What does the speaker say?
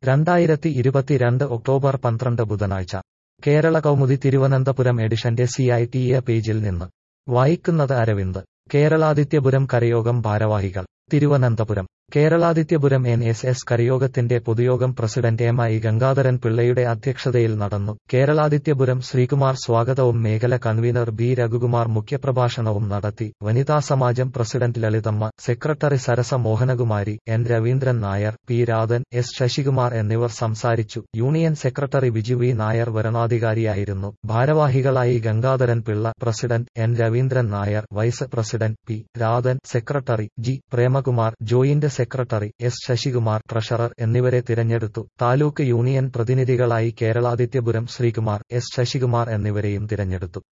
രണ്ടായിരത്തി ഇരുപത്തിരണ്ട് ഒക്ടോബർ പന്ത്രണ്ട് ബുധനാഴ്ച കേരള കൗമുദി തിരുവനന്തപുരം എഡിഷന്റെ സി ഐ ടി എ പേജിൽ നിന്ന് വായിക്കുന്നത് അരവിന്ദ് കേരളാദിത്യപുരം കരയോഗം ഭാരവാഹികൾ Thiruvananthapuram Keraladithyapuram N S S കരയോഗത്തിന്റെ പൊതുയോഗം പ്രസിഡന്റ് എം ഐ ഗംഗാധരൻ പിള്ളയുടെ അധ്യക്ഷതയിൽ നടന്നു കേരളാദിത്യപുരം ശ്രീകുമാർ സ്വാഗതവും മേഖല കൺവീനർ ബി രഘുകുമാർ മുഖ്യപ്രഭാഷണവും നടത്തി വനിതാ സമാജം president Lalithamma secretary Sarasa Mohanakumari N Raveendran Nair P Radhan S Sasikumar എന്നിവർ സംസാരിച്ചു union secretary Biju V Nair വരണാധികാരിയായിരുന്നു ഭാരവാഹികളായി Gangadharan Pillai president N Raveendran Nair vice president P Radhan secretary G Premakumar joint secretary S Sasikumar treasurer എന്നിവരെ തിരഞ്ഞെടുത്തു താലൂക്ക് യൂണിയൻ പ്രതിനിധികളായി കേരളാദിത്യപുരം ശ്രീകുമാർ എസ് ശശികുമാർ എന്നിവരെയും തിരഞ്ഞെടുത്തു